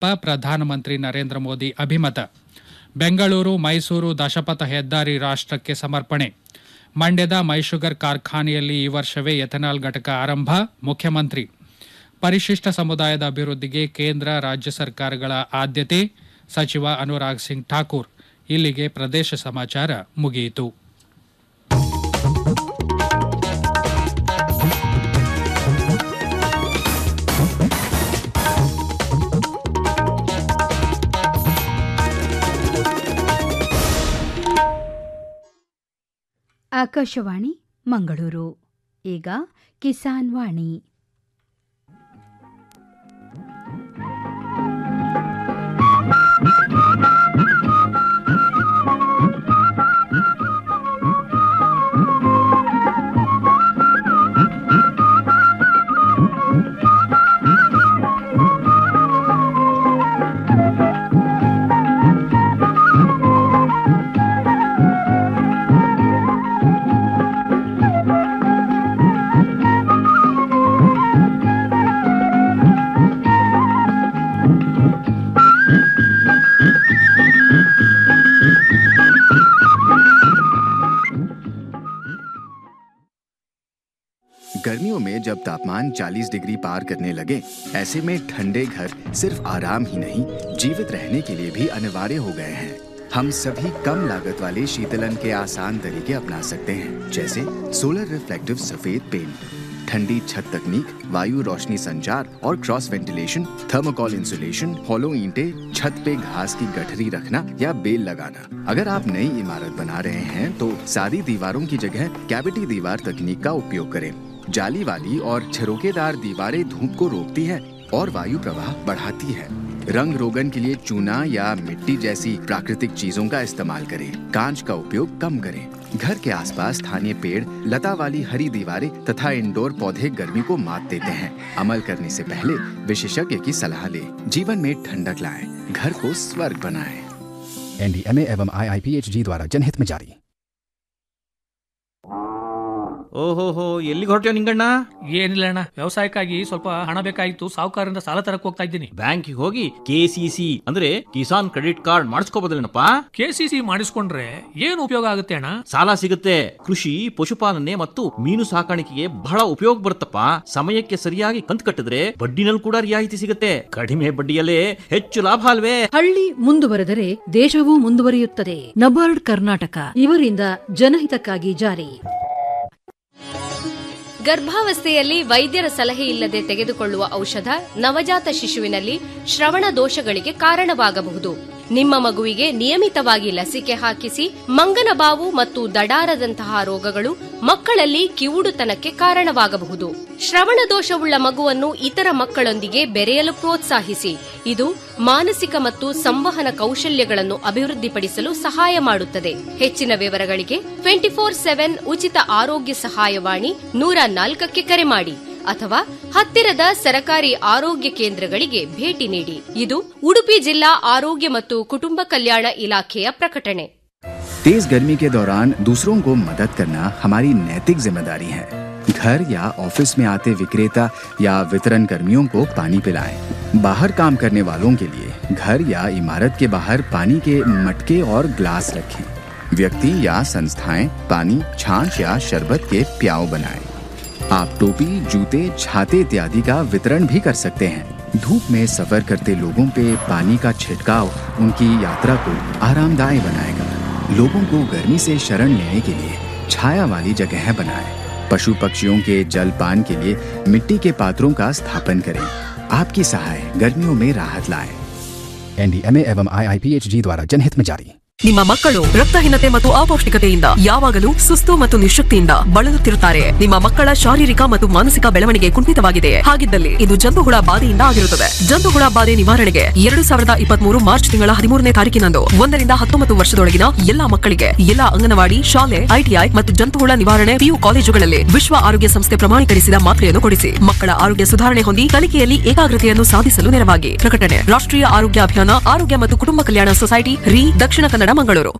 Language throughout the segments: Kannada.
ಯಡಿಯೂರಪ್ಪ ಪ್ರಧಾನಮಂತ್ರಿ ನರೇಂದ್ರ ಮೋದಿ ಅಭಿಮತ ಬೆಂಗಳೂರು ಮೈಸೂರು ದಶಪಥ ಹೆದ್ದಾರಿ ರಾಷ್ಟ್ರಕ್ಕೆ ಸಮರ್ಪಣೆ ಮಂಡ್ಯದ ಮೈಶುಗರ್ ಕಾರ್ಖಾನೆಯಲ್ಲಿ ಈ ವರ್ಷವೇ ಎಥೆನಾಲ್ ಘಟಕ ಆರಂಭ ಮುಖ್ಯಮಂತ್ರಿ ಪರಿಶಿಷ್ಟ ಸಮುದಾಯದ ಅಭಿವೃದ್ಧಿಗೆ ಕೇಂದ್ರ ರಾಜ್ಯ ಸರ್ಕಾರಗಳ ಆದ್ಯತೆ ಸಚಿವ ಅನುರಾಗ್ ಸಿಂಗ್ ಠಾಕೂರ್ ಇಲ್ಲಿಗೆ ಪ್ರದೇಶ ಸಮಾಚಾರ ಮುಗಿಯಿತು ಆಕಾಶವಾಣಿ ಮಂಗಳೂರು ಈಗ ಕಿಸಾನ್ ವಾಣಿ गर्मियों में जब तापमान 40 डिग्री पार करने लगे ऐसे में ठंडे घर सिर्फ आराम ही नहीं जीवित रहने के लिए भी अनिवार्य हो गए हैं हम सभी कम लागत वाले शीतलन के आसान तरीके अपना सकते हैं जैसे सोलर रिफ्लेक्टिव सफेद पेंट ठंडी छत तकनीक वायु रोशनी संचार और cross ventilation thermocol insulation hollow ईंटे छत पे घास की गठरी रखना या बेल लगाना अगर आप नई इमारत बना रहे हैं तो सादी दीवारों की जगह कैविटी दीवार तकनीक का उपयोग करें जाली वाली और झरोकेदार दीवारें धूप को रोकती है और वायु प्रवाह बढ़ाती है रंग रोगन के लिए चूना या मिट्टी जैसी प्राकृतिक चीजों का इस्तेमाल करें कांच का उपयोग कम करें घर के आसपास स्थानीय पेड़ लता वाली हरी दीवारें तथा इंडोर पौधे गर्मी को मात देते हैं अमल करने से पहले विशेषज्ञ की सलाह लें जीवन में ठंडक लाएं घर को स्वर्ग बनाएं एनडीएमए एवं आईआईपीएचजी द्वारा जनहित में जारी ಓಹೋಹೋ ಎಲ್ಲಿಗೆ ಹೊರಟ್ಯೋ ನಿಂಗಣ್ಣ ಏನಿಲ್ಲ ಅಣ್ಣ ವ್ಯವಸಾಯಕ್ಕಾಗಿ ಸ್ವಲ್ಪ ಹಣ ಬೇಕಾಗಿತ್ತು ಸಾಹುಕಾರರಿಂದ ಸಾಲ ತರಕ್ ಹೋಗ್ತಾ ಇದ್ದೀನಿ ಬ್ಯಾಂಕಿಗೆ ಹೋಗಿ ಕೆಸಿಸಿ ಅಂದ್ರೆ ಕಿಸಾನ್ ಕ್ರೆಡಿಟ್ ಕಾರ್ಡ್ ಮಾಡಿಸ್ಕೋಬೋದಲ್ಲೇನಪ್ಪ ಕೆಸಿಸಿ ಮಾಡಿಸ್ಕೊಂಡ್ರೆ ಏನು ಉಪಯೋಗ ಆಗುತ್ತೆ ಅಣ್ಣ ಸಾಲ ಸಿಗುತ್ತೆ ಕೃಷಿ ಪಶುಪಾಲನೆ ಮತ್ತು ಮೀನು ಸಾಕಾಣಿಕೆಗೆ ಬಹಳ ಉಪಯೋಗ ಬರುತ್ತಪ್ಪ ಸಮಯಕ್ಕೆ ಸರಿಯಾಗಿ ಕಂತು ಕಟ್ಟಿದ್ರೆ ಬಡ್ಡಿನಲ್ಲಿ ಕೂಡ ರಿಯಾಯಿತಿ ಸಿಗುತ್ತೆ ಕಡಿಮೆ ಬಡ್ಡಿಯಲ್ಲೇ ಹೆಚ್ಚು ಲಾಭ ಅಲ್ವೇ ಹಳ್ಳಿ ಮುಂದುವರೆದರೆ ದೇಶವೂ ಮುಂದುವರಿಯುತ್ತದೆ ನಬಾರ್ಡ್ ಕರ್ನಾಟಕ ಇವರಿಂದ ಜನಹಿತಕ್ಕಾಗಿ ಜಾರಿ ಗರ್ಭಾವಸ್ಥೆಯಲ್ಲಿ ವೈದ್ಯರ ಸಲಹೆ ಇಲ್ಲದೆ ತೆಗೆದುಕೊಳ್ಳುವ ಔಷಧ ನವಜಾತ ಶಿಶುವಿನಲ್ಲಿ ಶ್ರವಣ ದೋಷಗಳಿಗೆ ಕಾರಣವಾಗಬಹುದು ನಿಮ್ಮ ಮಗುವಿಗೆ ನಿಯಮಿತವಾಗಿ ಲಸಿಕೆ ಹಾಕಿಸಿ ಮಂಗನಬಾವು ಮತ್ತು ದಡಾರದಂತಹ ರೋಗಗಳು ಮಕ್ಕಳಲ್ಲಿ ಕಿವುಡುತನಕ್ಕೆ ಕಾರಣವಾಗಬಹುದು ಶ್ರವಣ ದೋಷವುಳ್ಳ ಮಗುವನ್ನು ಇತರ ಮಕ್ಕಳೊಂದಿಗೆ ಬೆರೆಯಲು ಪ್ರೋತ್ಸಾಹಿಸಿ ಇದು ಮಾನಸಿಕ ಮತ್ತು ಸಂವಹನ ಕೌಶಲ್ಯಗಳನ್ನು ಅಭಿವೃದ್ಧಿಪಡಿಸಲು ಸಹಾಯ ಮಾಡುತ್ತದೆ ಹೆಚ್ಚಿನ ವಿವರಗಳಿಗೆ ಟ್ವೆಂಟಿ ಫೋರ್ ಸೆವೆನ್ ಉಚಿತ ಆರೋಗ್ಯ ಸಹಾಯವಾಣಿ ನೂರ ನಾಲ್ಕಕ್ಕೆ ಕರೆ ಮಾಡಿ ಅಥವಾ ಹತ್ತಿರದ ಸರಕಾರಿ ಆರೋಗ್ಯ ಕೇಂದ್ರಗಳಿಗೆ ಭೇಟಿ ನೀಡಿ ಇದು ಉಡುಪಿ ಜಿಲ್ಲಾ ಆರೋಗ್ಯ ಮತ್ತು ಕುಟುಂಬ ಕಲ್ಯಾಣ ಇಲಾಖೆಯ ಪ್ರಕಟಣೆ तेज गर्मी के दौरान दूसरों को मदद करना हमारी नैतिक जिम्मेदारी है घर या ऑफिस में आते विक्रेता या वितरण कर्मियों को पानी पिलाएं। बाहर काम करने वालों के लिए घर या इमारत के बाहर पानी के मटके और ग्लास रखें व्यक्ति या संस्थाएं पानी छाछ या शरबत के प्याव बनाएं। आप टोपी जूते छाते इत्यादि का वितरण भी कर सकते हैं धूप में सफर करते लोगों पे पानी का छिड़काव उनकी यात्रा को आरामदायी बनाएगा लोगों को गर्मी से शरण लेने के लिए छाया वाली जगह बनाएं। पशु पक्षियों के जल पान के लिए मिट्टी के पात्रों का स्थापन करें आपकी सहाय गर्मियों में राहत लाए एनडीएमए एवं आईआईपीएचजी द्वारा जनहित में जारी ನಿಮ್ಮ ಮಕ್ಕಳು ರಕ್ತಹೀನತೆ ಮತ್ತು ಅಪೌಷ್ಟಿಕತೆಯಿಂದ ಯಾವಾಗಲೂ ಸುಸ್ತು ಮತ್ತು ನಿಶಕ್ತಿಯಿಂದ ಬಳಲುತ್ತಿರುತ್ತಾರೆ ನಿಮ್ಮ ಮಕ್ಕಳ ಶಾರೀರಿಕ ಮತ್ತು ಮಾನಸಿಕ ಬೆಳವಣಿಗೆ ಕುಂಠಿತವಾಗಿದೆ ಹಾಗಿದ್ದಲ್ಲಿ ಇದು ಜಂತುಹುಳ ಬಾಧೆಯಿಂದ ಆಗಿರುತ್ತದೆ ಜಂತುಹುಳ ಬಾಧೆ ನಿವಾರಣೆಗೆ ಎರಡು ಸಾವಿರದ ಇಪ್ಪತ್ಮೂರು ಮಾರ್ಚ್ ತಿಂಗಳ ಹದಿಮೂರನೇ ತಾರೀಕಿನಂದು ಒಂದರಿಂದ ಹತ್ತೊಂಬತ್ತು ವರ್ಷದೊಳಗಿನ ಎಲ್ಲಾ ಮಕ್ಕಳಿಗೆ ಎಲ್ಲಾ ಅಂಗನವಾಡಿ ಶಾಲೆ ಐಟಿಐ ಮತ್ತು ಜಂತುಹುಳ ನಿವಾರಣೆ ಪಿಯು ಕಾಲೇಜುಗಳಲ್ಲಿ ವಿಶ್ವ ಆರೋಗ್ಯ ಸಂಸ್ಥೆ ಪ್ರಮಾಣೀಕರಿಸಿದ ಮಾತ್ರೆಯನ್ನು ಕೊಡಿಸಿ ಮಕ್ಕಳ ಆರೋಗ್ಯ ಸುಧಾರಣೆ ಹೊಂದಿ ಕಲಿಕೆಯಲ್ಲಿ ಏಕಾಗ್ರತೆಯನ್ನು ಸಾಧಿಸಲು ನೆರವಾಗಿ ಪ್ರಕಟಣೆ ರಾಷ್ಟ್ರೀಯ ಆರೋಗ್ಯ ಅಭಿಯಾನ ಆರೋಗ್ಯ ಮತ್ತು ಕುಟುಂಬ ಕಲ್ಯಾಣ ಸೊಸೈಟಿ ರಿ ದಕ್ಷಿಣ ಕನ್ನಡ ಮಂಗಳೂರು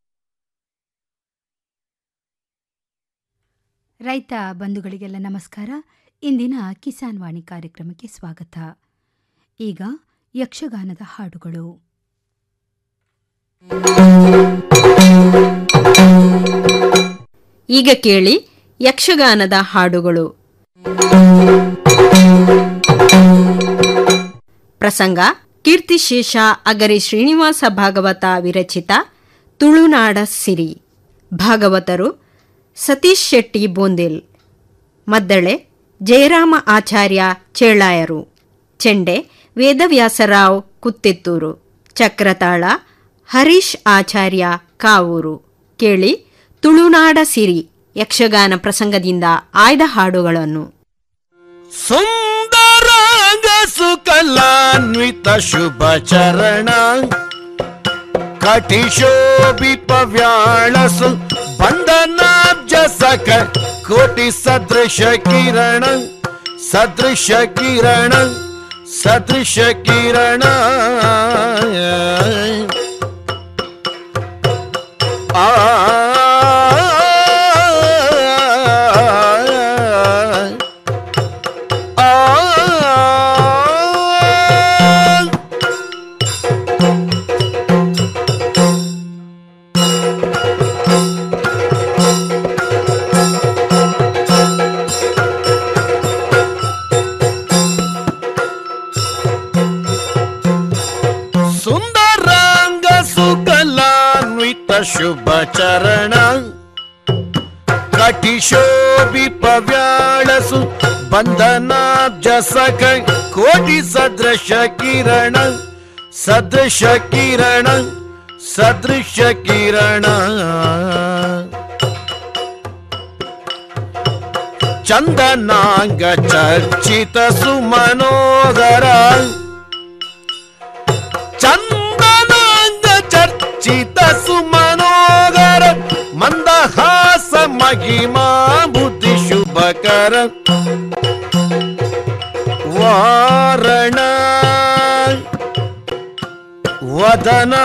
ರೈತ ಬಂಧುಗಳಿಗೆಲ್ಲ ನಮಸ್ಕಾರ ಇಂದಿನ ಕಿಸಾನ್ ವಾಣಿ ಕಾರ್ಯಕ್ರಮಕ್ಕೆ ಸ್ವಾಗತ ಈಗ ಯಕ್ಷಗಾನದ ಹಾಡುಗಳು ಈಗ ಕೇಳಿ ಯಕ್ಷಗಾನದ ಹಾಡುಗಳು ಪ್ರಸಂಗ ಕೀರ್ತಿಶೇಷ ಅಗರಿ ಶ್ರೀನಿವಾಸ ಭಾಗವತ ವಿರಚಿತ ತುಳುನಾಡ ಸಿರಿ ಭಾಗವತರು ಸತೀಶ್ ಶೆಟ್ಟಿ ಬೋಂದಿಲ್ ಮದ್ದಳೆ ಜಯರಾಮ ಆಚಾರ್ಯ ಚೇಳಾಯರು ಚೆಂಡೆ ವೇದವ್ಯಾಸರಾವ್ ಕುತ್ತಿತ್ತೂರು ಚಕ್ರತಾಳ ಹರೀಶ್ ಆಚಾರ್ಯ ಕಾವೂರು ಕೇಳಿ ತುಳುನಾಡ ಸಿರಿ ಯಕ್ಷಗಾನ ಪ್ರಸಂಗದಿಂದ ಆಯ್ದ ಹಾಡುಗಳನ್ನು ಸುಂದರಾಂಗ ಸುಕಲಾನ್ವಿತ ಶುಭ ಚರಣ ಕಟಿಶೋಭಿಪ ವ್ಯಾಳಸು ಬಂಧನಾಬ್ಜ ಸಕ ಕೋಟಿ ಸದೃಶ ಕಿರಣ ಸದೃಶ ಕಿರಣ ಸದೃಶ ಕಿರಣ ಆ ಸುಂದರಾಂಗ ಸುಕಲಾನ್ವಿತ ಶುಭ ಚರಣ ಕಟಿಶೋಭಿಪ ವ್ಯಾಳಸು ಬಂಧನಾಬ್ಜ ಸಕ ಕೋಟಿ ಸದೃಶ ಕಿರಣ ಸದೃಶ ಕಿರಣ ಸದೃಶ ಕಿರಣ ಚಂದನಾಂಗ ಚರ್ಚಿತ ಸುಮನೋದರ ಚಂದನಾಂಗ ಚರ್ಚಿತ ಸುಮನೋಗರ ಮಂದಹಾಸ ಮಹಿಮಾ ಬುದ್ಧಿ ಶುಭಕರ ವಾರಣ ವದನ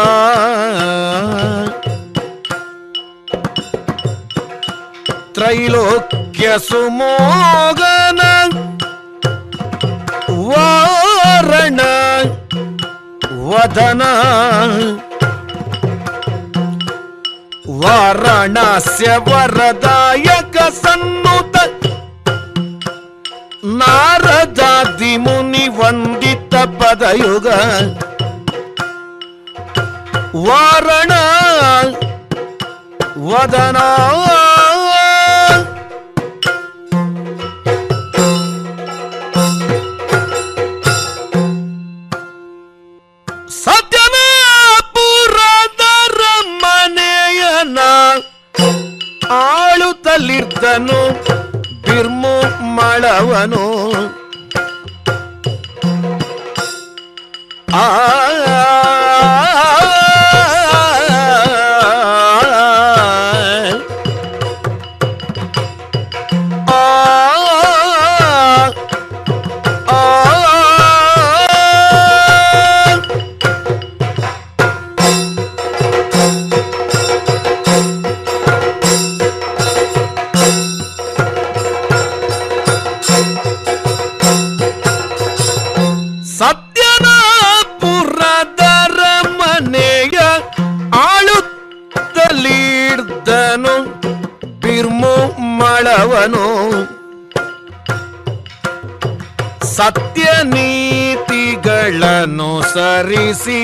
ತ್ರೈಲೋಕ್ಯ ಸುಮೋಗನ ವಾರಣ ವದನ ವಾರಣಾಸ್ಯ ವರದಾಯಕ ಸನ್ನುತ ನಾರದಾದಿ ಮುನಿ ವಂದಿತ ಪದಯುಗ ವಾರಣ ವದನ ಸತ್ಯನ ಪುರದರ ಮನೆಯನ ಆಳುತ್ತಲಿರ್ದನು ಬಿರ್ಮು ಮಳವನು ಆ ಸತ್ಯನ ಪುರದರ ಮನೆಯ ಆಳುತ್ತಲಿಡ್ದನು ಬಿರ್ಮು ಮಳವನು ಸತ್ಯ ನೀತಿಗಳನ್ನು ಸರಿಸಿ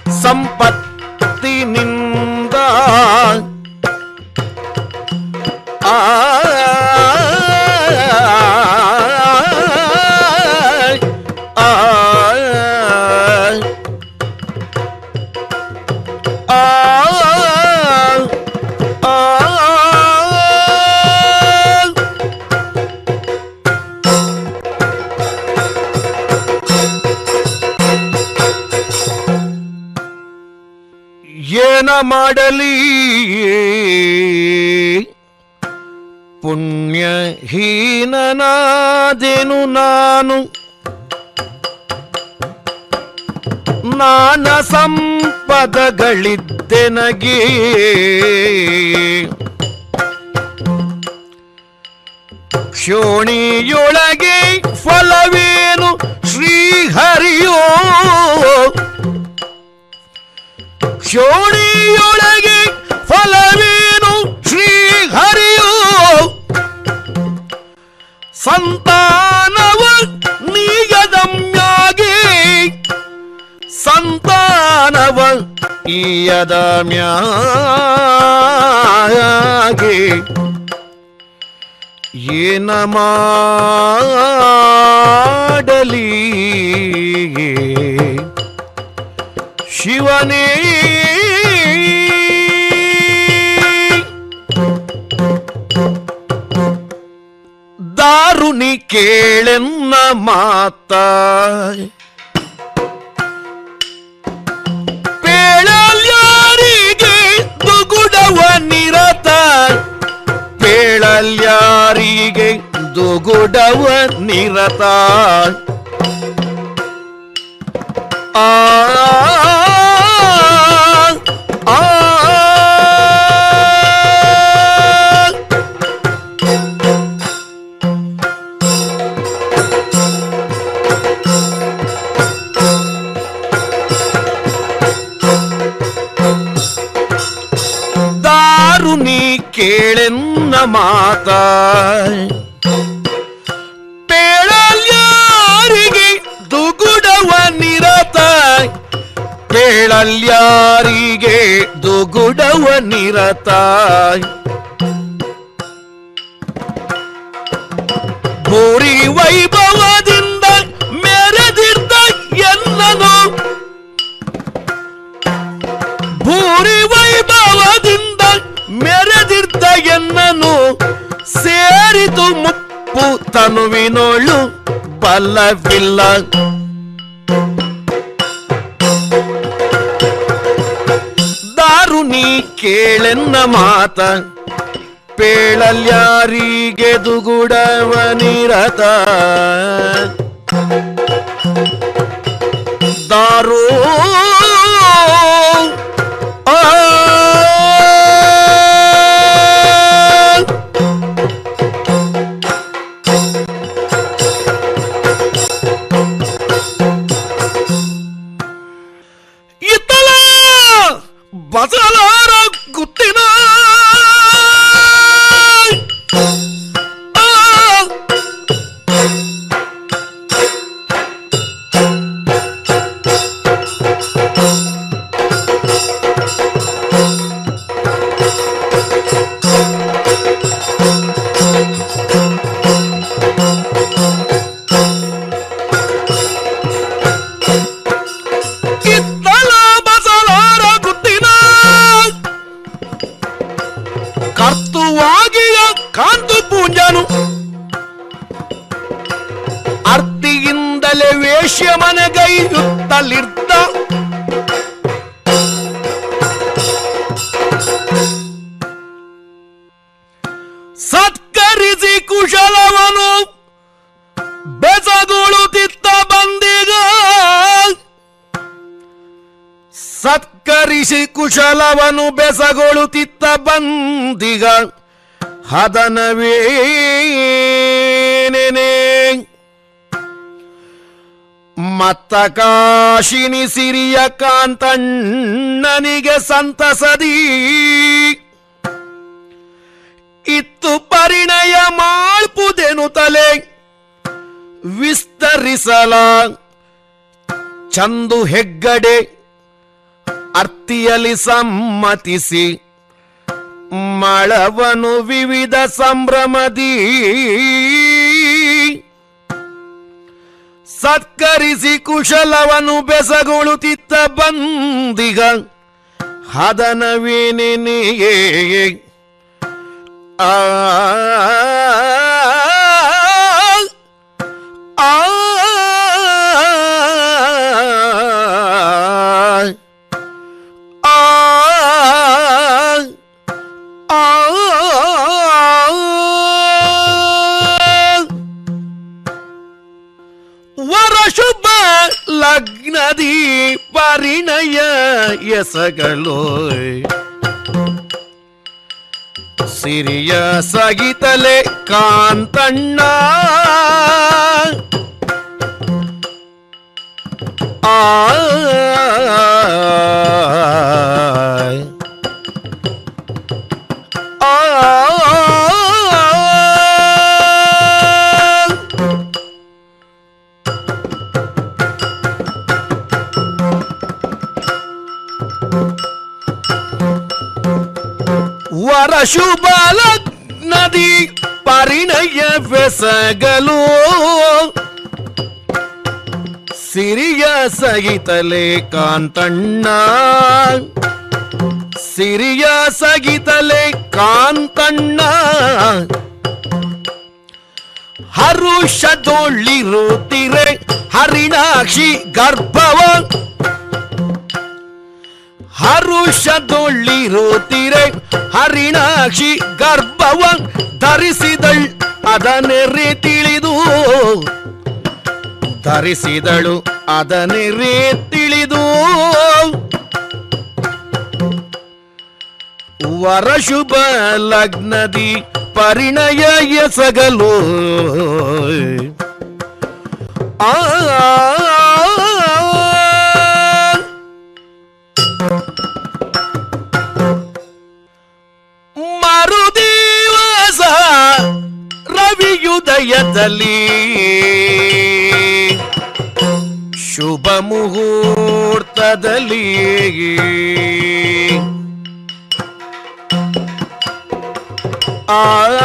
ಸಂಪತ್ತಿನಿಂದ ಆ ಆ ಏನ ಮಾಡಲಿ ಪುಣ್ಯಹೀನನಾದೆನು ನಾನು ನಾನ ಸಂಪದಗಳಿದ್ದೆನಗೆ ಕ್ಷೋಣಿಯೊಳಗೆ ಫಲವೇನು ಶ್ರೀಹರಿಯೋ ಈಯದ ಮ್ಯಾಗೆ ಏನ ಮಾಡಲಿ ಶಿವನೇ ದಾರುಣಿ ಕೇಳೆನ್ನ ಮಾತ ಪೇಳಲ್ಯಾರಿಗೆ ದುಗುಡವ ನಿರತ ಪೇಳಲ್ಯಾರಿಗೆ ದುಗುಡವ ನಿರತ ಆ ಆ ದಾರುಣಿ ಕೇಳೆನ್ನ ಮಾತ ಪೇಳಲ್ಯಾರಿಗೆ ದುಗುಡವ ನಿರತ ಪೇಳಲ್ಯಾರಿಗೆ ದುಗುಡವ ನಿರತ ಭೂರಿ ವೈಭವದಿಂದ ಮೆರೆದಿದ್ದ ಎನ್ನನು ಭೂರಿ ವೈಭವದಿಂದ ಮೆರೆದಿದ್ದ ಎನ್ನನು ಸೇರಿತು ಮುಪ್ಪು ತನುವಿನೊಳು ಬಲವಿಲ್ಲ ದಾರುಣಿ ಕೇಳೆನ್ನ ಮಾತ ಪೇಳಲ್ಯಾರಿಗೆ ದುಗುಡವ ನಿರತ ದಾರು ಆ ಇತ್ತಲ ಬಸಲಾರ ಗುತ್ತಿನ ಆ ಕಿತ್ತಲ ಬಸಲಾರ ಗುತ್ತಿನ ಕರ್ತುವಾಗಿಯ ಕಾಂತು ಪೂಂಜನು ಅರ್ತಿಯಿಂದಲೇ ವೇಶ್ಯ ಮನೆಗೈಯುತ್ತಲಿರ್ತ ಸತ್ಕರಿಸಿ ಕುಶಲವನು ಬೆಸಗೊಳುತ್ತಿತ್ತ ಬಂದಿಗ ಸತ್ಕರಿಸಿ ಕುಶಲವನು ಬೆಸಗೊಳುತ್ತಿತ್ತ ಬಂದಿಗ ಹದನವೇನೆನೆ ಮತ್ತ ಕಾಶಿನಿ ಸಿರಿಯ ಕಾಂತಣ್ಣನಿಗೆ ಸಂತಸದಿ ಇತ್ತು ಪರಿಣಯ ಮಾಳ್ಪುದೆನು ತಲೆ ವಿಸ್ತರಿಸಲ ಚಂದು ಹೆಗ್ಗಡೆ ಅರ್ತಿಯಲಿ ಸಮ್ಮತಿಸಿ ಮಳವನು ವಿವಿಧ ಸಂಭ್ರಮದಿ ಸತ್ಕರಿಸಿ ಕುಶಲವನು ಬೆಸಗೊಳುತ್ತಿತ್ತ ಬಂದಿಗ ಹದನವೇನೆನೆಯೇ ಆ ಆ ವರಶುಭ ಲಗ್ನದಿ ಪರಿಣಯ ಎಸಗಳು ಸಿರಿಯ ಸಗಿತಲೆ ಕಾಂತಣ್ಣ ಆಯ್ ಆ ವರಶುಭ ಲಗ್ನದಿ ಪರಿಣಯ ಬೆಸಗಲು ಸಿರಿಯ ಸಗಿತಲೆ ಕಾಂತಣ್ಣ ಸಿರಿಯ ಸಗಿತಲೆ ಕಾಂತಣ್ಣ ಹರುಷದೊಳ್ಳಿರುತ್ತಿರೆ ಹರಿಣಾಕ್ಷಿ ಗರ್ಭವ ಹರುಷದೊಳ್ಳಿರುತ್ತಿರೆ ಹರಿಣಾಕ್ಷಿ ಗರ್ಭವ ಧರಿಸಿದಳ್ ಅದನೆರೆ ತಿಳಿದು ಧರಿಸಿದಳು ಅದನೆರೆ ತಿಳಿದು ವರಶುಭ ಲಗ್ನದಿ ಪರಿಣಯ ಎಸಗಲು ಆ ಮರುದಿವಸ ರವಿಯುದಯದಲ್ಲಿ ಶುಭ ಮುಹೂರ್ತದಲ್ಲಿ ಆ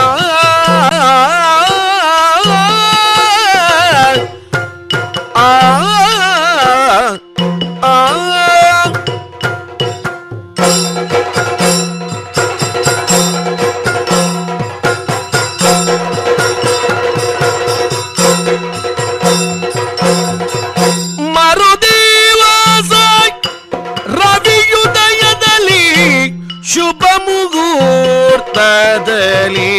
ಮರುದಿವಸ ರವಿಯುದಯದಲ್ಲಿ ಶುಭ ಮುಹೂರ್ತದಲ್ಲಿ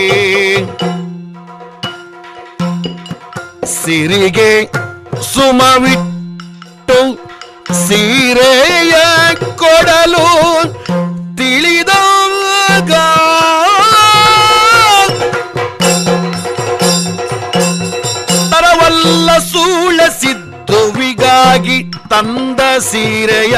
ಸಿರಿಗೆ ಸುಮವಿಟ್ಟು ಸೀರೆಯ ಕೊಡಲು ತಿಳಿದಾಗ ತರವಲ್ಲ ಸೂಳ ಸಿದ್ಧುವಿಗಾಗಿ ತಂದ ಸೀರೆಯ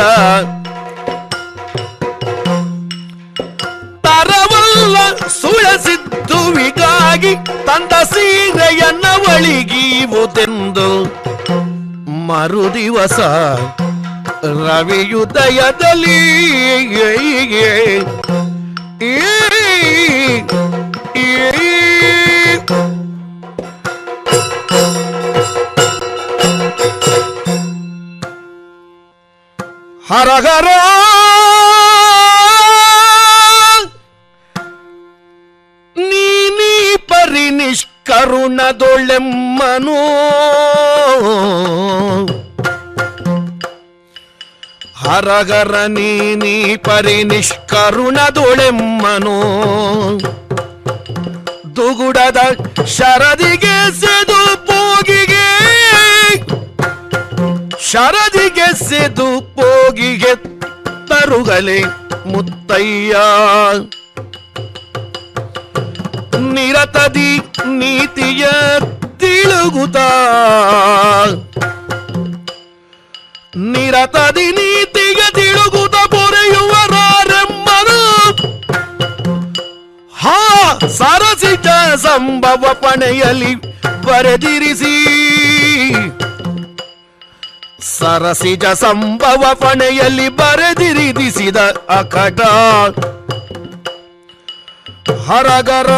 ತರವಲ್ಲ ಸುಳ ಸಿದ್ಧುವಿಗಾಗಿ ತಂದ ಸೀರೆಯನ್ನವಳಿಗೀವುದೆಂದು ಮರುದಿವಸ ರವಿಯುದಯದಲ್ಲಿ ಈ ಈ ಹರಹರ ನೀನಿ ಪರಿ ನಿಷ್ಕರುಣದೊಳೆಮ್ಮನು ಹರಗರ ನೀನಿ ಪರಿ ನಿಷ್ಕರುಣದೊಳೆಮ್ಮನು ದುಗುಡದ ಶರದಿಗೆ ಸೆದು ಪೋಗಿಗೆ ಶರದಿಗೆ ಸೆದು ಪೋಗಿಗೆ ತರುಗಲೆ ಮುತ್ತಯ್ಯ ನಿರತದಿ ನೀತಿಯ ತಿಳುಗುತ್ತ ನಿರತದಿ ನೀತಿಯ ತಿಳುಗುತ್ತ ಪೊರೆಯುವರಾರೆಂಬನು ಹಾ ಸರಸಿತ ಸಂಭವ ಪಣೆಯಲ್ಲಿ ಬರೆದಿರಿಸಿ ಸರಸಿಜ ಸಂಭವ ಪಣೆಯಲ್ಲಿ ಬರೆದಿರಿದಿಸಿದ ಅಕಟ ಹರಗರ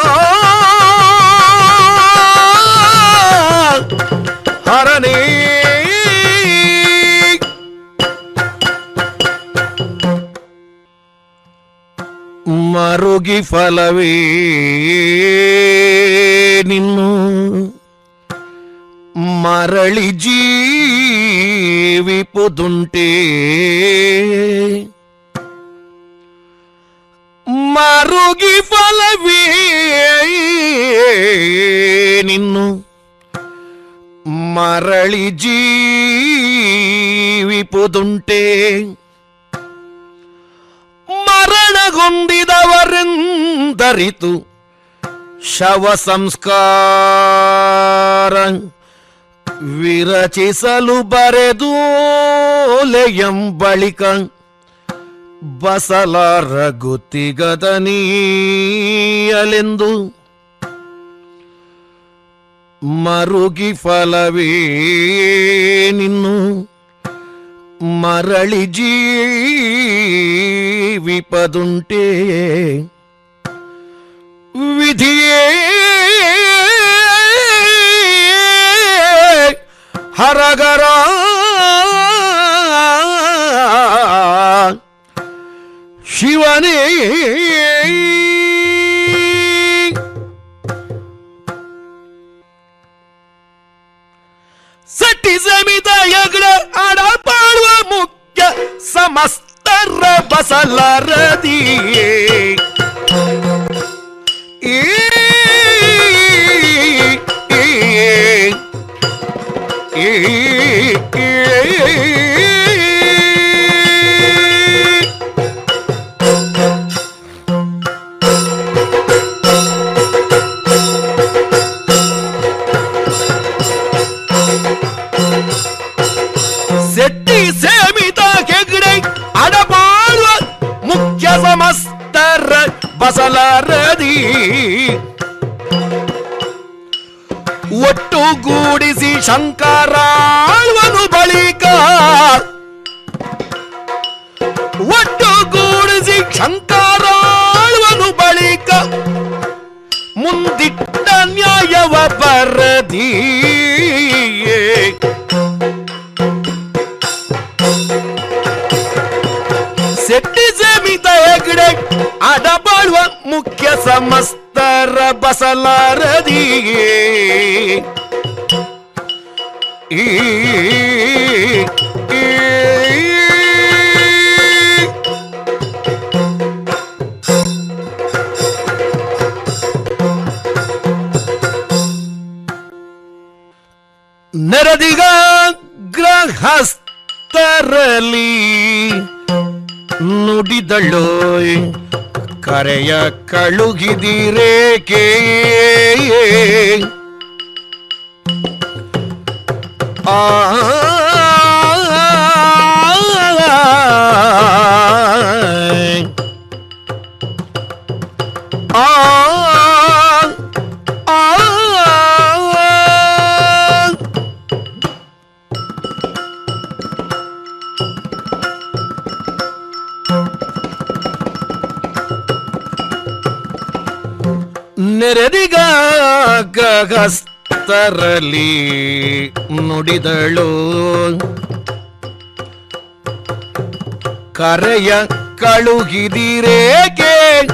ಹರನೇ ಮರುಗಿ ಫಲವೇ ನಿನ್ನು ಮರಳಿ ಜೀವಿಪುದುಂಟೇ ಮರುಗಿ ಫಲವೇ ನಿನ್ನು ಮರಳಿ ಜೀವಿಪುದುಂಟೇ ಮರಣಗೊಂಡಿದವರೆಂದರಿತು ಶವ ಸಂಸ್ಕಾರ ವಿರಚಿಸಲು ಬರೆದು ಬಳಿಕ ಬಸಲಾರ ಗುತ್ತಿಗದನೀಯಲೆಂದು ಮರುಗಿ ಫಲವೇ ನಿನ್ನು ಮರಳಿ ಜೀವಿಪದುಂಟೇ ವಿಧಿಯೇ ಹರಗರ ಶಿವನೇ ಸಟ್ಟಿ ಸಮಿತ ಯಗಳ ಆಡಪಾಡುವ ಮುಖ್ಯ ಸಮಸ್ತರ ಬಸಲರದಿ ಈ ಸೆಟ್ಟಿ ಸೇಮಿತ ಹೆಗ್ಡೆ ಅಡಪಾಳುವ ಮುಖ್ಯ ಸಮಸ್ತರ ಬಸಲರದಿ ಒಟ್ಟುಗೂಡಿಸಿ ಶಂಕರಾಳ್ವನು ಬಳಿಕ ಒಟ್ಟುಗೂಡಿಸಿ ಶಂಕರಾಳ್ವನು ಬಳಿಕ ಮುಂದಿಟ್ಟ ನ್ಯಾಯವ ಬರದಿ ಸೆಟ್ಟಿ ಸಮಿತ ಹೆಗ್ಡೆ ಅಡಬಾಳುವ ಮುಖ್ಯ ಸಮಸ್ತರ ಬಸಲಾರದಿ ಈ ಈ- ನೆರದಿಗ ಗ್ರಹಸ್ಥರಲಿ ನುಡಿದಳು ಕರೆಯ ಕಳುಗಿದಿರೇಕೆ ಆ ಆ ಆ ನೆರೆದಿಗ ಗ್ರಹಸ್ಥರಲಿ ನುಡಿದಳು ಕರೆಯ ಕಳುಗಿದಿರೇಕೆ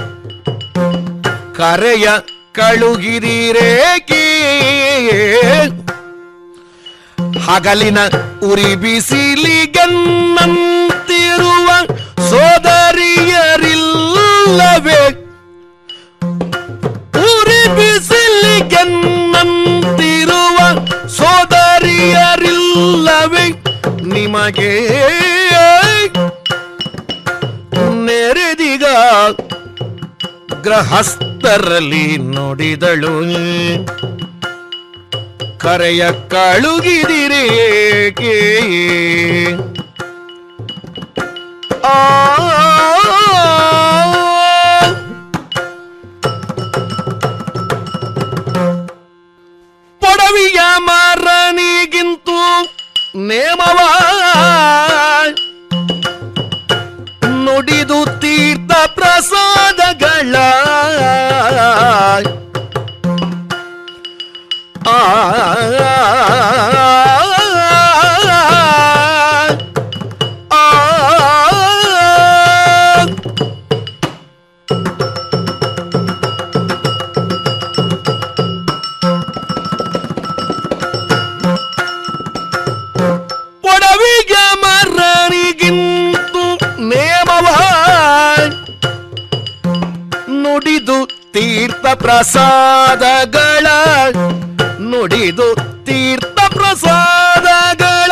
ಕರೆಯ ಕಳುಗಿದಿರೇಕೆ ಹಗಲಿನ ಉರಿ ಬಿಸಿಲಿಗನ್ನಂತಿರುವ ಸೋದರಿಯರಿಲ್ಲವೇ ಉರಿ ಬಿಸಿಲಿಗೆನ್ನಂತಿರುವ ಸೋದರಿಯರಿಲ್ಲವೇ ನಿಮಗೆ ನೆರೆದಿಗ ಗೃಹಸ್ಥರಲ್ಲಿ ನುಡಿದಳು ಕರೆಯ ಕಳುಗಿದಿರೇಕೆ ಆ ಪೊಡವಿಯ ಮರನಿಗಿಂತೂ ನೇಮವ ನುಡಿದು ತೀರ್ಥ ಪ್ರಸಾದಗಳ ಆ ಆ ಪೊಡವಿಗೆ ಮರಣಿಗಿಂತು ನೇಮವ ನುಡಿದು ತೀರ್ಥ ಪ್ರಸಾದಗಳ ನುಡಿದು ತೀರ್ಥ ಪ್ರಸಾದಗಳ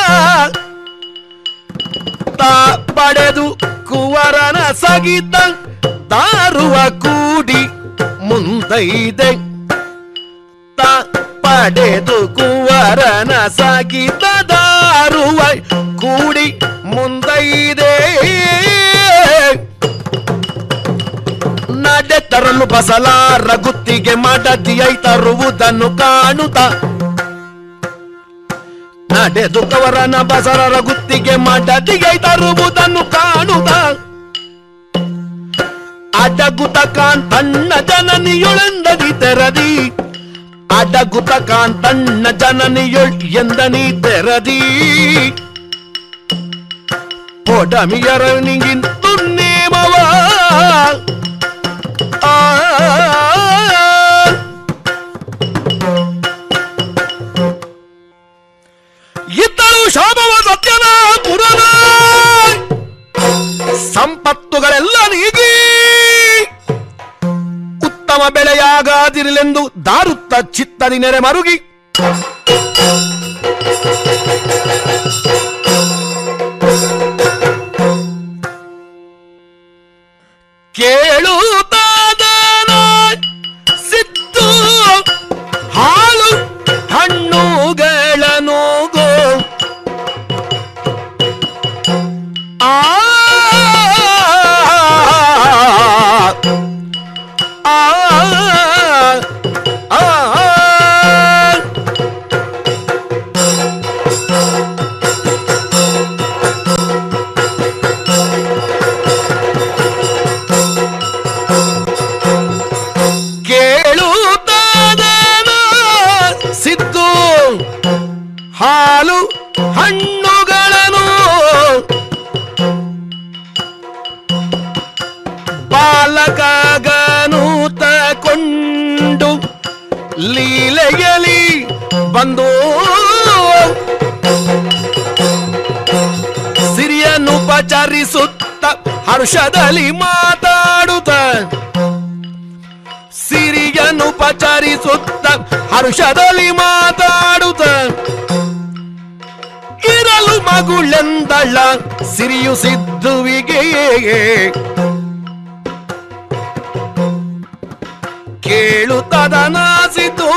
ತಾ ಪಡೆದು ಕುವರನ ಸಗಿತ ದಾರುವ ಕೂಡಿ ಮುಂದೈದೆ ತ ಪಡೆದು ಕುವರನ ಸಗಿತ ದಾರುವ ಕೂಡಿ ಮುಂದೈದೆ ನಡೆ ತರಲು ಬಸಲಾರ ಗುತ್ತಿಗೆ ಮಡದಿಯೈ ತರುವುದನ್ನು ಕಾಣುತ್ತ ನಡೆದು ಕವರನ ಬಸರರ ಗುತ್ತಿಗೆ ಮಡದಿಗೆ ತರುವುದನ್ನು ಕಾಣುತ್ತ ಅಡಗುತ ಕಾಂತಣ್ಣ ಜನನಿಯೊಳೆಂದನಿ ತೆರದಿ ಅಡಗುತ ಕಾಂತಣ್ಣ ಜನನಿಯೊಳ್ ಎಂದನಿ ತೆರದಿ పొడమియరనిగింతు నేమవా ಇತ್ತಳು ಶಾಮವ ಸತ್ಯನ ಪುರನ ಸಂಪತ್ತುಗಳೆಲ್ಲ ನೀಗಿ ಉತ್ತಮ ಬೆಳೆಯಾಗಾದಿರಲೆಂದು ದಾರುತ್ತ ಚಿತ್ತದಿ ನೆರೆ ಮರುಗಿ ಕೇಳುತ್ತಾದನ ಸಿದ್ದು ಹಾಲು ಹಣ್ಣುಗಳನ್ನು ಗೋ ಆ ಆ ಆ ಕೇಳುತ್ತಾದನ ಸಿದ್ದು ಹಾಲು ಹಣ್ಣುಗಳನ್ನು ಬಾಲಕಗನು ತಕೊಂಡು ಲೀಲೆಯಲಿ ಬಂದು ಸಿರಿಯನ್ನು ಪಚರಿಸುತ್ತ ಹರ್ಷದಲ್ಲಿ ಮಾತಾಡುತ್ತ ಸಿರಿಯನ್ನು ಪಚರಿಸುತ್ತ ಹರ್ಷದಲ್ಲಿ ಮಾತಾಡುತ್ತ ಇರಲು ಮಗುಳೆಂದಳ ಸಿರಿಯು ಸಿದ್ದುವಿಗೆ ಕೇಳುತ್ತದನಾಸಿತು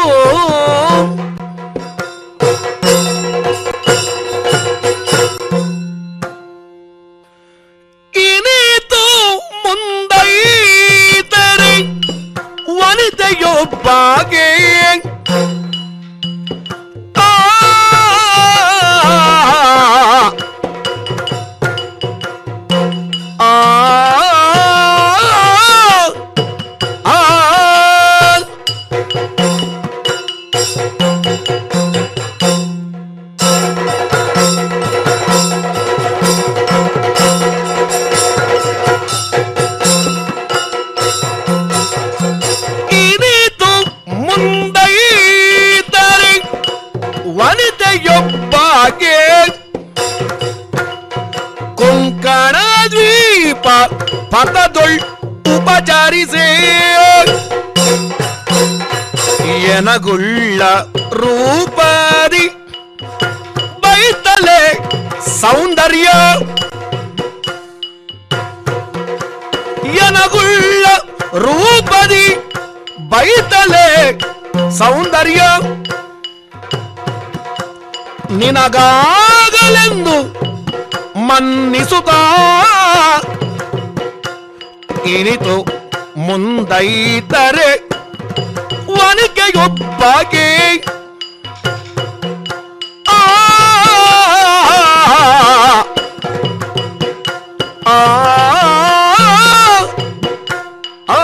ಇನೀತು ಮುಂದೈತರೆ ವನಿತೆಯೊಬ್ಬಾಗೆ ಆ ಆ ಆ ಇನಿತು ಮುಂದೈತರೆ ವನಿತೆಯೊಬ್ಬಾಗೆ ಕೊಂಕಣ ದ್ವೀಪ ಪಥದೊಳ್ ಉಪಚಾರಿಸೇ ಎನಗುಳ್ಳ ರೂಪದಿ ಬೈತಲೆ ಸೌಂದರ್ಯ ಎನಗುಳ್ಳ ರೂಪದಿ ಬೈತಲೆ ಸೌಂದರ್ಯ ನಿನಗಾಗಲೆಂದು ಮನ್ನಿಸುತ್ತ ಇನಿತು ಮುಂದೈತರೆ ವನಿಕೆಯೊಬ್ಬಗೆ ಆ ಆ ಆ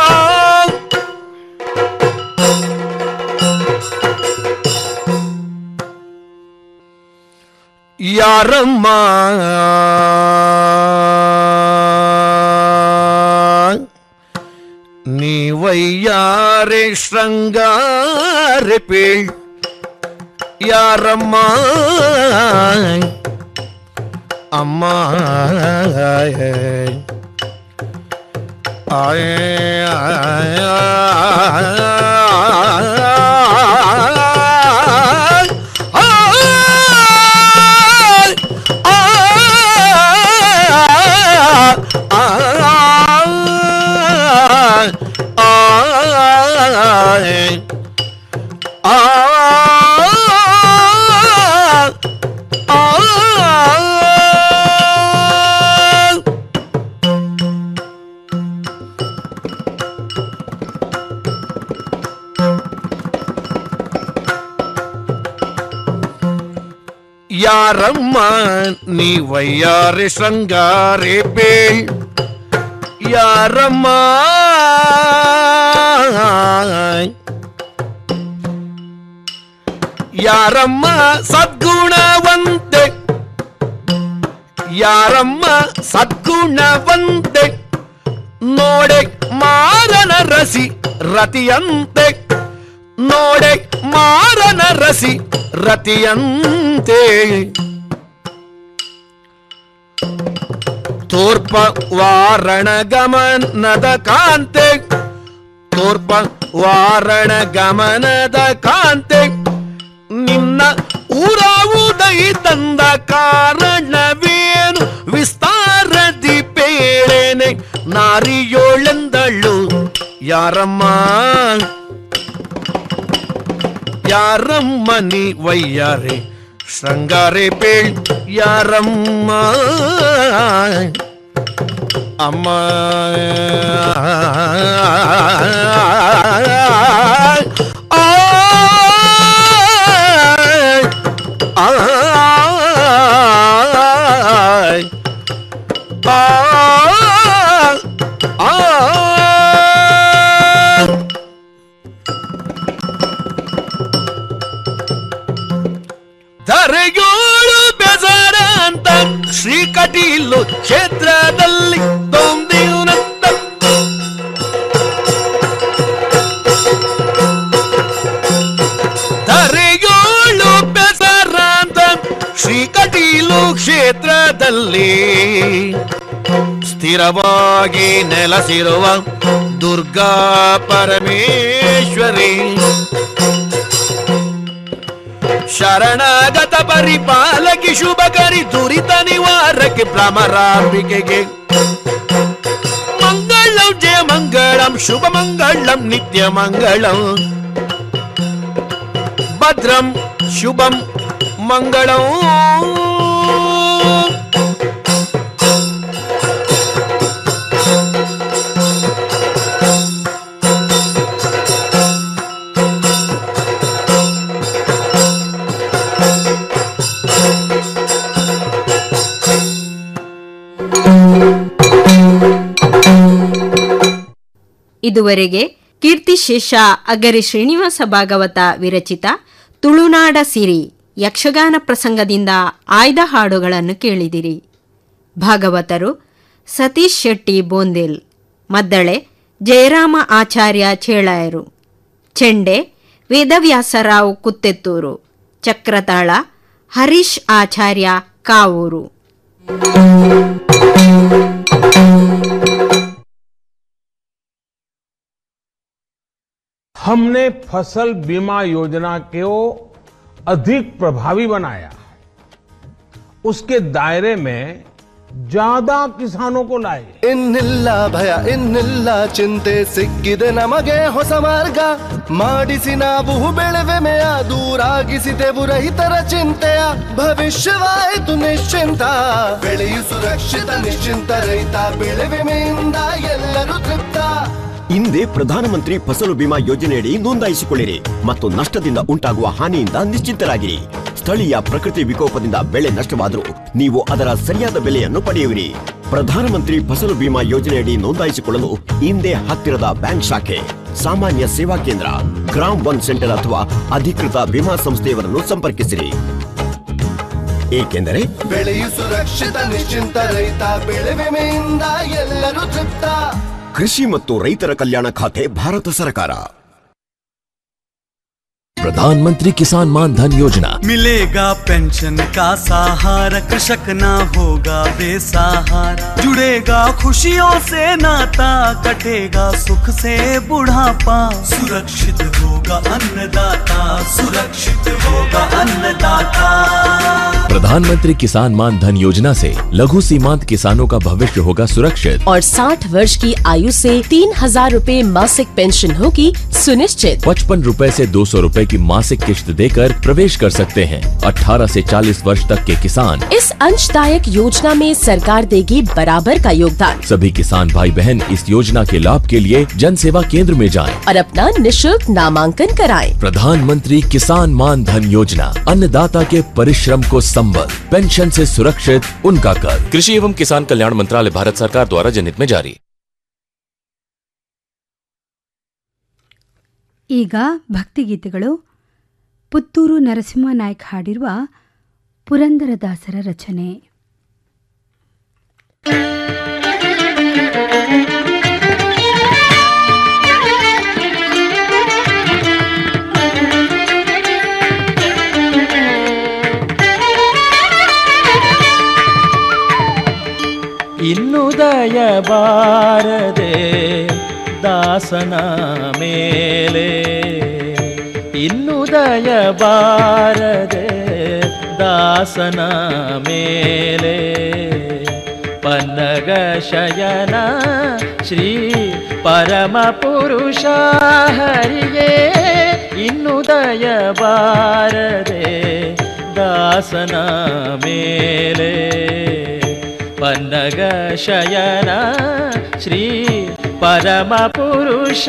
ಯಾರಮ್ಮ ನೀವಯ್ಯಾರೆ ಶೃಂಗಾರೆ ಪೇ ಯಾರಮ್ಮ ಅಮ್ಮ ಯಾರಮ್ಮ ನೀ ವಯ್ಯಾರೆ ಶೃಂಗಾರೆ ಬೇಳ್ ಯಾರಮ್ಮ ಯಾರಮ್ಮ ಸದ್ಗುಣವಂತೆ ಯಾರಮ್ಮ ಸದ್ಗುಣವಂತೆ ನೋಡೆ ಮಾರನ ರಸಿ ರತಿಯಂತೆ ನೋಡೆ ಮಾರನ ರಸಿ ರತಿಯಂತೆ ತೋರ್ಪ ವಾರಣ ಗಮನದ ಕಾಂತೆ ತೋರ್ಪ ವಾರಣ ಗಮನದ ಕಾಂತೆ ನಿನ್ನ ಊರಾವುದೈ ತಂದ ಕಾರಣವೇನು ವಿಸ್ತಾರದಿ ಪೇಳೇನೆ ನಾರಿಯೋಳೆಂದಳು ಯಾರಮ್ಮ ಯಾರಮ್ಮ ನೀ ವಯ್ಯಾರೆ ಶೃಂಗಾರೆ ಪೇಳ್ ಯಾರಮ್ಮ ಅಮ್ಮ ಧರೆಗೋಳು ಬೆಸರ ಅಂತ ಶ್ರೀಕಟೀಲು ಕ್ಷೇತ್ರದಲ್ಲಿ ದೊಂದಿಯುನಂತ ಧರೆಗೋಳು ಬೆಸರ ಅಂತ ಶ್ರೀಕಟೀಲು ಕ್ಷೇತ್ರದಲ್ಲಿ ಸ್ಥಿರವಾಗಿ ನೆಲೆಸಿರುವ ದುರ್ಗಾ ಪರಮೇಶ್ವರಿ ಶರಣಾಗತ ಪರಿಪಾಲಕಿ ಶುಭಕರಿ ದುರಿತ ನಿವಾರಕಿ ಭ್ರಮರಾಂಬಿಕೆಗೆ ಮಂಗಳಂ ಜಯ ಮಂಗಳಂ ಶುಭ ಮಂಗಳಂ ನಿತ್ಯ ಮಂಗಳಂ ಭದ್ರಂ ಶುಭಂ ಮಂಗಳಂ ಇದುವರೆಗೆ ಕೀರ್ತಿಶೇಷ ಅಗರಿ ಶ್ರೀನಿವಾಸ ಭಾಗವತ ವಿರಚಿತ ತುಳುನಾಡ ಸಿರಿ ಯಕ್ಷಗಾನ ಪ್ರಸಂಗದಿಂದ ಆಯ್ದ ಹಾಡುಗಳನ್ನು ಕೇಳಿದಿರಿ ಭಾಗವತರು ಸತೀಶ್ ಶೆಟ್ಟಿ ಬೋಂದಿಲ್ ಮದ್ದಳೆ ಜಯರಾಮ ಆಚಾರ್ಯ ಚೇಳಾಯರು ಚೆಂಡೆ ವೇದವ್ಯಾಸರಾವ್ ಕುತ್ತೆತ್ತೂರು ಚಕ್ರತಾಳ ಹರೀಶ್ ಆಚಾರ್ಯ ಕಾವೂರು हमने फसल बीमा योजना को अधिक प्रभावी बनाया उसके दायरे में ज्यादा किसानों को लाए ಇನ್ನಿಲ್ಲ ಭಯ ಇನ್ನಿಲ್ಲ ಚಿಂತೆ ಸಿಕ್ಕಿದೆ ನಮಗೆ ಹೊಸ ಮಾರ್ಗ ಮಾಡಿಸಿ ನಾವು ಬೆಳೆವೆಮೆಯ ದೂರಾಗಿಸಿದೆವು ರೈತರ ಚಿಂತೆಯ ಭವಿಷ್ಯವಾಯಿತು ನಿಶ್ಚಿಂತ ಬೆಳೆಯು ಸುರಕ್ಷಿತ ನಿಶ್ಚಿಂತ ರೈತ ಬೆಳೆ ವಿಮೆಯಿಂದ ಎಲ್ಲರೂ ತೃಪ್ತ ಹಿಂದೆ ಪ್ರಧಾನಮಂತ್ರಿ ಫಸಲು ಬಿಮಾ ಯೋಜನೆಯಡಿ ನೋಂದಾಯಿಸಿಕೊಳ್ಳಿರಿ ಮತ್ತು ನಷ್ಟದಿಂದ ಉಂಟಾಗುವ ಹಾನಿಯಿಂದ ನಿಶ್ಚಿಂತರಾಗಿರಿ ಸ್ಥಳೀಯ ಪ್ರಕೃತಿ ವಿಕೋಪದಿಂದ ಬೆಳೆ ನಷ್ಟವಾದರೂ ನೀವು ಅದರ ಸರಿಯಾದ ಬೆಲೆಯನ್ನು ಪಡೆಯುವಿರಿ ಪ್ರಧಾನಮಂತ್ರಿ ಫಸಲು ಬಿಮಾ ಯೋಜನೆಯಡಿ ನೋಂದಾಯಿಸಿಕೊಳ್ಳಲು ಹಿಂದೆ ಹತ್ತಿರದ ಬ್ಯಾಂಕ್ ಶಾಖೆ ಸಾಮಾನ್ಯ ಸೇವಾ ಕೇಂದ್ರ ಗ್ರಾಮ್ ಒನ್ ಸೆಂಟರ್ ಅಥವಾ ಅಧಿಕೃತ ವಿಮಾ ಸಂಸ್ಥೆಯವರನ್ನು ಸಂಪರ್ಕಿಸಿರಿ ಏಕೆಂದರೆ ಬೆಳೆಯು ಸುರಕ್ಷಿತ ನಿಶ್ಚಿಂತ ರೈತ ಬೆಳೆ ವಿಮೆಯಿಂದ ಎಲ್ಲರೂ ತೃಪ್ತ ಕೃಷಿ ಮತ್ತು ರೈತರ ಕಲ್ಯಾಣ ಖಾತೆ ಭಾರತ ಸರ್ಕಾರ प्रधानमंत्री किसान मान धन योजना मिलेगा पेंशन का सहारा कृषक ना होगा बेसहारा जुड़ेगा खुशियों से नाता कटेगा सुख से बुढ़ापा सुरक्षित होगा अन्नदाता सुरक्षित होगा अन्नदाता प्रधानमंत्री किसान मान धन योजना से लघु सीमांत किसानों का भविष्य होगा सुरक्षित और 60 वर्ष की आयु से तीन हजार रूपए मासिक पेंशन होगी सुनिश्चित पचपन रूपए से दो सौ रूपए की मासिक किश्त देकर प्रवेश कर सकते हैं 18 से 40 वर्ष तक के किसान इस अंशदायक योजना में सरकार देगी बराबर का योगदान सभी किसान भाई बहन इस योजना के लाभ के लिए जन सेवा केंद्र में जाएं। और अपना निशुल्क नामांकन नामांकन कराएं। प्रधानमंत्री किसान मान धन योजना अन्नदाता के परिश्रम को संबल पेंशन से सुरक्षित उनका कर कृषि एवं किसान कल्याण मंत्रालय भारत सरकार द्वारा जनहित में जारी ಈಗ ಭಕ್ತಿಗೀತೆಗಳು ಪುತ್ತೂರು ನರಸಿಂಹ ನಾಯ್ಕ್ ಹಾಡಿರುವ ಪುರಂದರದಾಸರ ರಚನೆ ಇನ್ನುದಯ ಬಾರದೆ ದಾಸನ ಮೇಲೆ ಇನ್ನುದಯ ಬಾರದೆ ದಾಸನ ಮೇಲೆ ಪನ್ನಗ ಶಯನ ಶ್ರೀ ಪರಮ ಪುರುಷ ಹರಿಗೆ ಇನ್ನುದಯ ಬಾರದೆ ದಾಸನ ಮೇಲೆ ಪನ್ನಗ ಶಯನ ಶ್ರೀ ಪರಮ ಪುರುಷ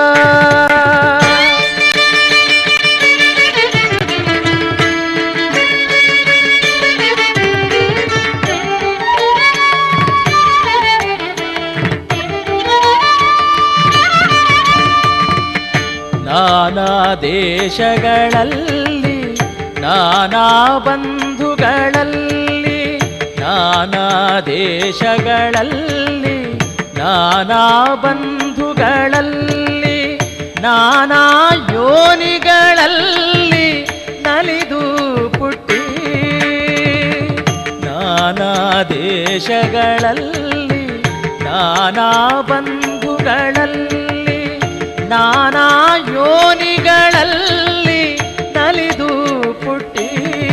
ನಾನಾ ದೇಶಗಳಲ್ಲಿ ನಾನಾ ಬಂಧುಗಳಲ್ಲಿ ನಾನಾ ದೇಶಗಳಲ್ಲಿ ನಾನಾ ಬಂಧುಗಳಲ್ಲಿ ನಾನಾ ಯೋನಿಗಳಲ್ಲಿ ನಲಿದು ಪುಟ್ಟಿ ನಾನಾ ದೇಶಗಳಲ್ಲಿ ನಾನಾ ಬಂಧುಗಳಲ್ಲಿ ನಾನಾ ಯೋನಿಗಳಲ್ಲಿ ನಲಿದು ಪುಟ್ಟಿ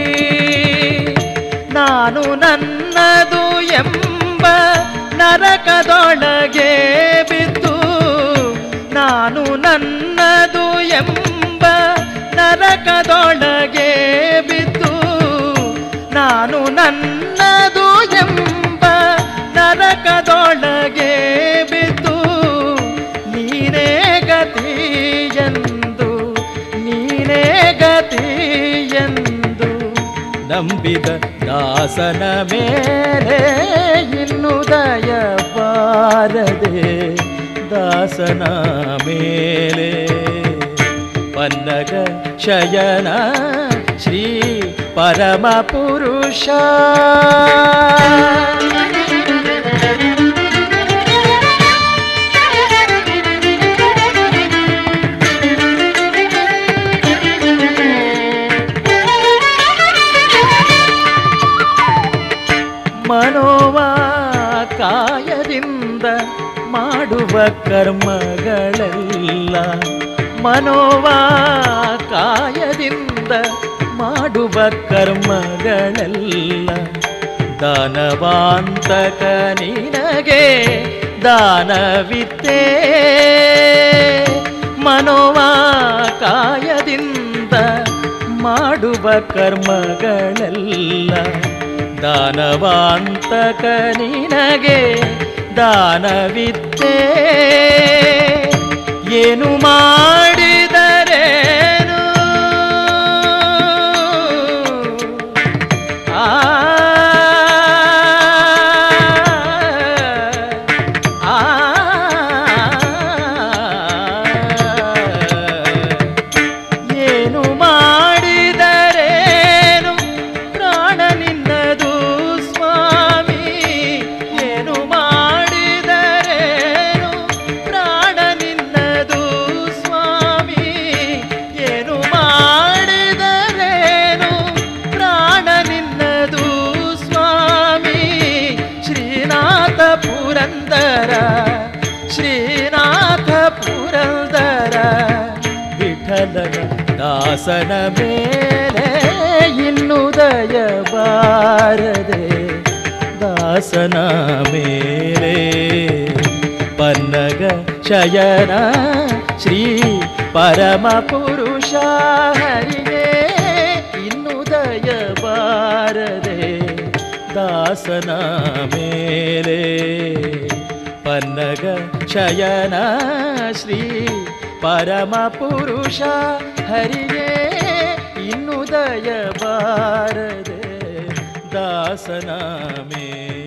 ನಾನು ನನ್ನದು ಎಂಬ ನರಕದೊಳಗೆ ಬಿದ್ದು ನಾನು ನನ್ನದು ಎಂಬ ನರಕದೊಳಗೆ ಬಿದ್ದು ನಾನು ನನ್ನದು ಎಂಬ ನರಕದೊಳಗೆ ಬಿದ್ದು ನೀನೇ ಗತಿ ಎಂದು ನೀನೇ ಗತಿ ಎಂದು ನಂಬಿದ ದಾಸನ ಮೇಲೆ ಇನ್ನು ದಯ ಬಾರದೆ ದಾಸನ ಮೇಲೆ ಪನ್ನಗ ಶಯನ ಶ್ರೀ ಪರಮ ಪುರುಷ ಮನೋವ ಕಾಯದಿಂದ ಮಾಡುವ ಕರ್ಮಗಳೆಲ್ಲ ಮನೋವ ಕಾಯದಿಂದ ಮಾಡುವ ಕರ್ಮಗಳೆಲ್ಲ ದಾನವಾಂತಕ ನಿನಗೆ ದಾನವಿದ್ದೇ ಮನೋವ ಕಾಯದಿಂದ ಮಾಡುವ ಕರ್ಮಗಳೆಲ್ಲ ದಾನವಾಂತಕ ನಿನಗೆ ದಾನವಿದ್ದೇ ಏನು ಮಾಡಿದರೇನು ಆ ಆ ಏನು ಮಾಡಿದರೇನು ಪ್ರಾಣ ನಿನ್ನದು ಸ್ವಾಮಿ ಏನು ಮಾಡಿದರೇನು ಪ್ರಾಣ ನಿನ್ನದು ಸ್ವಾಮಿ ಏನು ಮಾಡಿದರೇನು ಪ್ರಾಣ ನಿನ್ನದು ಸ್ವಾಮಿ ಶ್ರೀನಾಥ ಪುರಂದರ ಶ್ರೀನಾಥ ಪುರಂದರ ವಿಠಲನ ದಾಸನ ಮೇಲೆ ಇನ್ನು ದಯ ಬಾರದೆ ದಾಸನ ಮೇಲೆ ಪನ್ನಗ ಶಯನ ಶ್ರೀ ಪರಮ ಪುರುಷ ಹರಿಗೆ ಇನ್ನು ದಯ ಬಾರದೆ ದಾಸನ ಮೇಲೆ ಪನ್ನಗ ಶಯನ ಶ್ರೀ ಪರಮ ಪುರುಷ ಹರಿಯೇ ಇನ್ನು ದಯ ಬಾರದೆ ದಾಸನ ಮೇಲೆ